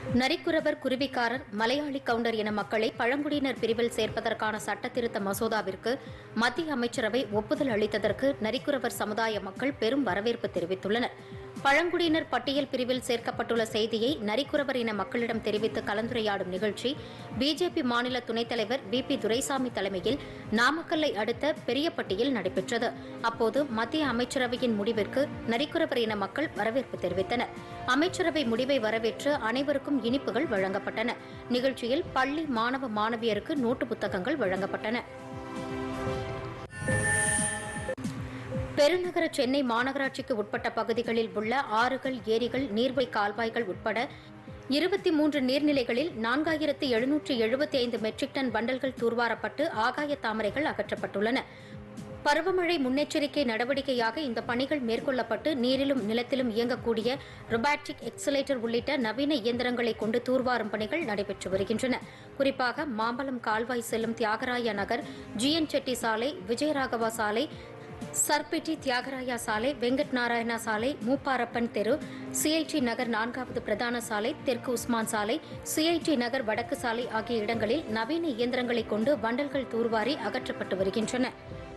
நரிக்குறவர் குருவிக்காரர் Malayali counter என மக்களை பழங்குடியினர் பிரிவில் சேர்ப்பதற்கான சட்டத்திருத்த மசோதாவிற்கு மத்திய அமைச்சரவை ஒப்புதல் அளித்ததற்கு நரிக்குறவர் சமுதாய மக்கள் பெரும் வரவேற்பு தெரிவித்துள்ளனர் பழங்குடியினர் பட்டியல் பிரிவில் சேர்க்கப்பட்டுள்ள செய்தியை நரிக்குறவர் இன மக்களிடம் தெரிவித்து கலந்துரையாடும் நிகழ்ச்சி பிஜேபி மாநில துணைத் தலைவர் வி பி துரைசாமி தலைமையில் நாமக்கல்லை அடுத்த பெரியப்பட்டியில் நடைபெற்றது அப்போது மத்திய அமைச்சரவையின் முடிவிற்கு நரிக்குறவர் இன மக்கள் வரவேற்பு தெரிவித்தனர் அமைச்சரவை முடிவை வரவேற்று அனைவருக்கும் இனிப்புகள் வழங்கப்பட்டன நிகழ்ச்சியில் பள்ளி மாணவ மாணவியருக்கு நோட்டு புத்தகங்கள் வழங்கப்பட்டன பெருநகர சென்னை மாநகராட்சிக்கு உட்பட்ட பகுதிகளில் உள்ள ஆறுகள் ஏரிகள் நீர்வழி கால்வாய்கள் உட்பட இருபத்தி மூன்று நீர்நிலைகளில் நான்காயிரத்து எழுநூற்று எழுபத்தி ஐந்து மெட்ரிக் டன் பண்டல்கள் தூர்வாரப்பட்டு ஆகாய தாமரைகள் அகற்றப்பட்டுள்ளன பருவமழை முன்னெச்சரிக்கை நடவடிக்கையாக இந்த பணிகள் மேற்கொள்ளப்பட்டு நீரிலும் நிலத்திலும் இயங்கக்கூடிய ரொபாட்டிக் எக்ஸலேட்டர் உள்ளிட்ட நவீன இயந்திரங்களை கொண்டு தூர்வாரும் பணிகள் நடைபெற்று வருகின்றன குறிப்பாக மாம்பலம் கால்வாய் செல்லும் தியாகராய நகர் ஜிஎன் செட்டி சாலை விஜயராகவா சாலை சர்பிட்டி தியாகராயா சாலை வெங்கட் நாராயணா சாலை மூப்பாரப்பன் தெரு சிஐடி நகர் நான்காவது பிரதான சாலை தெற்கு உஸ்மான் சாலை சிஐடி நகர் வடக்கு சாலை ஆகிய இடங்களில் நவீன இயந்திரங்களை கொண்டு வண்டல்கள் தூர்வாரி அகற்றப்பட்டு வருகின்றன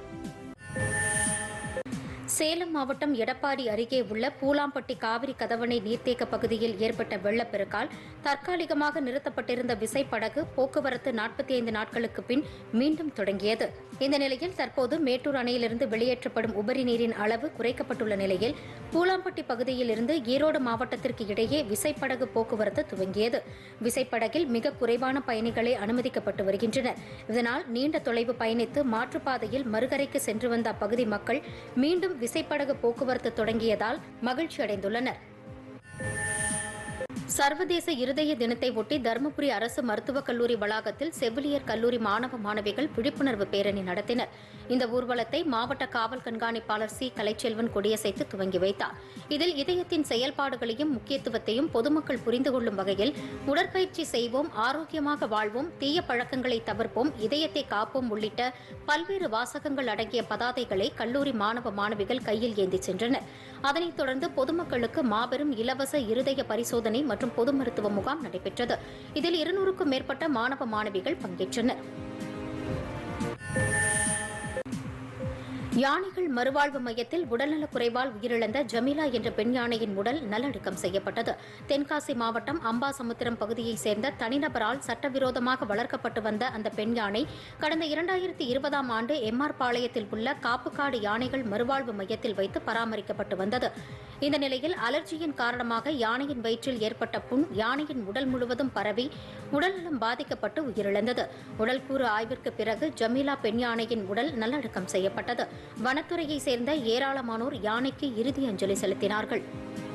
சேலம் மாவட்டம் எடப்பாடி அருகே உள்ள பூலாம்பட்டி காவிரி கதவணை நீர்த்தேக்க பகுதியில் ஏற்பட்ட வெள்ளப்பெருக்கால் தற்காலிகமாக நிறுத்தப்பட்டிருந்த விசைப்படகு போக்குவரத்து நாற்பத்தி ஐந்து நாட்களுக்கு பின் மீண்டும் தொடங்கியது இந்த நிலையில் தற்போது மேட்டூர் அணையிலிருந்து வெளியேற்றப்படும் உபரி நீரின் அளவு குறைக்கப்பட்டுள்ள நிலையில் பூலாம்பட்டி பகுதியில் இருந்து ஈரோடு மாவட்டத்திற்கு இடையே விசைப்படகு போக்குவரத்து துவங்கியது விசைப்படகில் மிக குறைவான பயணிகளே அனுமதிக்கப்பட்டு வருகின்றனர் இதனால் நீண்ட தொலைவு பயணித்து மாற்றுப்பாதையில் மறுகரைக்கு சென்று வந்த அப்பகுதி மக்கள் மீண்டும் விசைப்படகு போக்குவரத்து தொடங்கியதால் மகிழ்ச்சி அடைந்துள்ளனர் சர்வதேச இருதய தினத்தை ஒட்டி தருமபுரி அரசு மருத்துவக் கல்லூரி வளாகத்தில் செவிலியர் கல்லூரி மாணவ மாணவிகள் விழிப்புணர்வு பேரணி நடத்தினர் இந்த ஊர்வலத்தை மாவட்ட காவல் கண்காணிப்பாளர் சி கலைச்செல்வன் கொடியசைத்து துவங்கி வைத்தார் இதில் இதயத்தின் செயல்பாடுகளையும் முக்கியத்துவத்தையும் பொதுமக்கள் புரிந்து கொள்ளும் வகையில் உடற்பயிற்சி செய்வோம் ஆரோக்கியமாக வாழ்வோம் தீய பழக்கங்களை தவிர்ப்போம் இதயத்தை காப்போம் உள்ளிட்ட பல்வேறு வாசகங்கள் அடங்கிய பதாதைகளை கல்லூரி மாணவ மாணவிகள் கையில் ஏந்தி சென்றனர் அதனைத் தொடர்ந்து பொதுமக்களுக்கு மாபெரும் இலவச இருதய பரிசோதனை மற்றும் பொது மருத்துவ முகாம் நடைபெற்றது இதில் இருநூறுக்கும் மேற்பட்ட மாணவ மாணவிகள் பங்கேற்றனர் யானைகள் மறுவாழ்வு மையத்தில் உடல்நலக் குறைவால் உயிரிழந்த ஜமீலா என்ற பெண் யானையின் உடல் நல்லடக்கம் செய்யப்பட்டது தென்காசி மாவட்டம் அம்பாசமுத்திரம் பகுதியைச் சேர்ந்த தனிநபரால் சட்டவிரோதமாக வளர்க்கப்பட்டு வந்த அந்த பெண் யானை கடந்த இரண்டாயிரத்தி இருபதாம் ஆண்டு எம்ஆர் பாளையத்தில் உள்ள காப்புக்காடு யானைகள் மறுவாழ்வு மையத்தில் வைத்து பராமரிக்கப்பட்டு வந்தது இந்த நிலையில் அலர்ஜியின் காரணமாக யானையின் வயிற்றில் ஏற்பட்ட புண் யானையின் உடல் முழுவதும் பரவி உடல்நலம் பாதிக்கப்பட்டு உயிரிழந்தது உடல்கூறு ஆய்விற்கு பிறகு ஜமீலா பெண் யானையின் உடல் நல்லடக்கம் செய்யப்பட்டது வனத்துறையைச் சேர்ந்த ஏராளமானோர் யானைக்கு இறுதி அஞ்சலி செலுத்தினார்கள்